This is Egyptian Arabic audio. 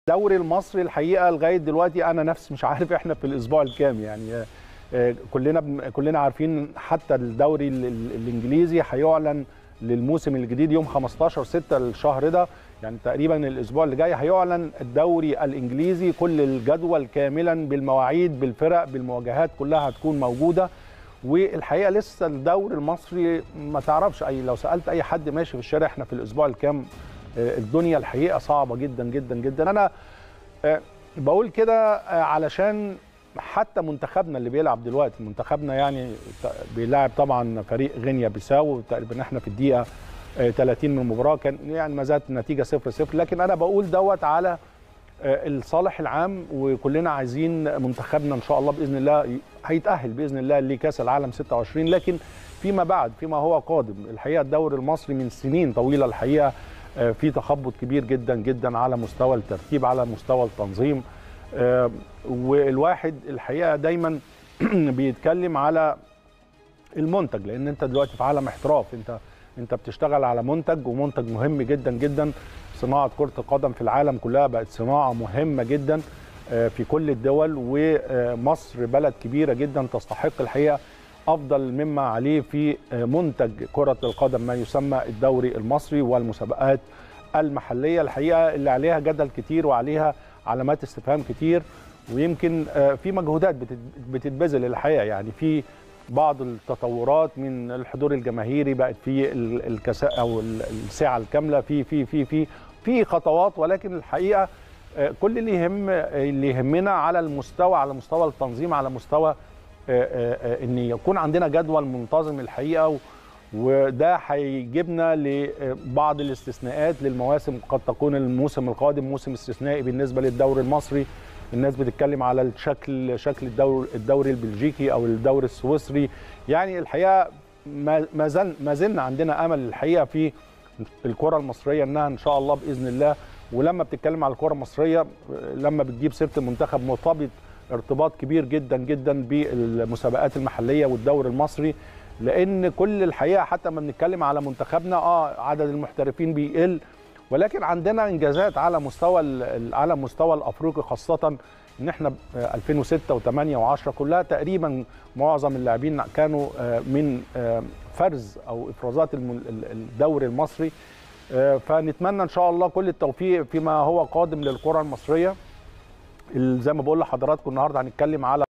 الدوري المصري الحقيقه لغايه دلوقتي انا نفسي مش عارف احنا في الاسبوع الكام يعني آه، كلنا بن- كلنا عارفين حتى الدوري ال- ال- الانجليزي هيعلن للموسم الجديد يوم 15 6 الشهر ده يعني تقريبا الاسبوع اللي جاي هيعلن الدوري الانجليزي كل الجدول كاملا بالمواعيد بالفرق بالمواجهات كلها هتكون موجوده والحقيقه لسه الدوري المصري ما تعرفش اي لو سالت اي حد ماشي في الشارع احنا في الاسبوع الكام آه، الدنيا الحقيقه صعبه جدا جدا جدا انا آه، بقول كده آه، علشان حتى منتخبنا اللي بيلعب دلوقتي منتخبنا يعني ت- بيلاعب طبعا فريق غينيا بيساو تقريبا احنا في الدقيقه آه، 30 من المباراه كان يعني ما زالت النتيجه 0 0 لكن انا بقول دوت على آه، الصالح العام وكلنا عايزين منتخبنا ان شاء الله باذن الله ي- هيتاهل باذن الله لكاس العالم 26 لكن فيما بعد فيما هو قادم الحقيقه الدوري المصري من سنين طويله الحقيقه آه، في تخبط كبير جدا جدا على مستوى الترتيب على مستوى التنظيم آه، والواحد الحقيقه دايما بيتكلم على المنتج لان انت دلوقتي في عالم احتراف انت انت بتشتغل على منتج ومنتج مهم جدا جدا صناعه كره القدم في العالم كلها بقت صناعه مهمه جدا آه، في كل الدول ومصر بلد كبيره جدا تستحق الحقيقه افضل مما عليه في آه، منتج كره القدم ما يسمى الدوري المصري والمسابقات المحليه الحقيقه اللي عليها جدل كتير وعليها علامات استفهام كتير ويمكن آه، في مجهودات بتت- بتتبذل الحقيقه يعني في بعض التطورات من الحضور الجماهيري بقت في ال- الكساء او ال- الساعه الكامله في في في في في خطوات ولكن الحقيقه آه، كل اللي يهم اللي يهمنا على المستوى على مستوى التنظيم على مستوى آه، آه، آه، ان يكون عندنا جدول منتظم الحقيقه و- وده هيجيبنا لبعض الاستثناءات للمواسم قد تكون الموسم القادم موسم استثنائي بالنسبه للدوري المصري الناس بتتكلم على الشكل شكل الدوري الدوري البلجيكي او الدوري السويسري يعني الحقيقه ما ما زال ما زلنا عندنا امل الحقيقه في الكره المصريه انها ان شاء الله باذن الله ولما بتتكلم على الكره المصريه لما بتجيب سيره المنتخب مرتبط ارتباط كبير جدا جدا بالمسابقات المحليه والدوري المصري لان كل الحقيقه حتى ما بنتكلم على منتخبنا اه عدد المحترفين بيقل ولكن عندنا انجازات على مستوى ال- على مستوى الافريقي خاصه ان احنا ب- 2006 و8 و10 كلها تقريبا معظم اللاعبين كانوا آه، من آه، فرز او افرازات الم- ال- الدوري المصري آه، فنتمنى ان شاء الله كل التوفيق فيما هو قادم للكره المصريه ال- زي ما بقول لحضراتكم النهارده هنتكلم على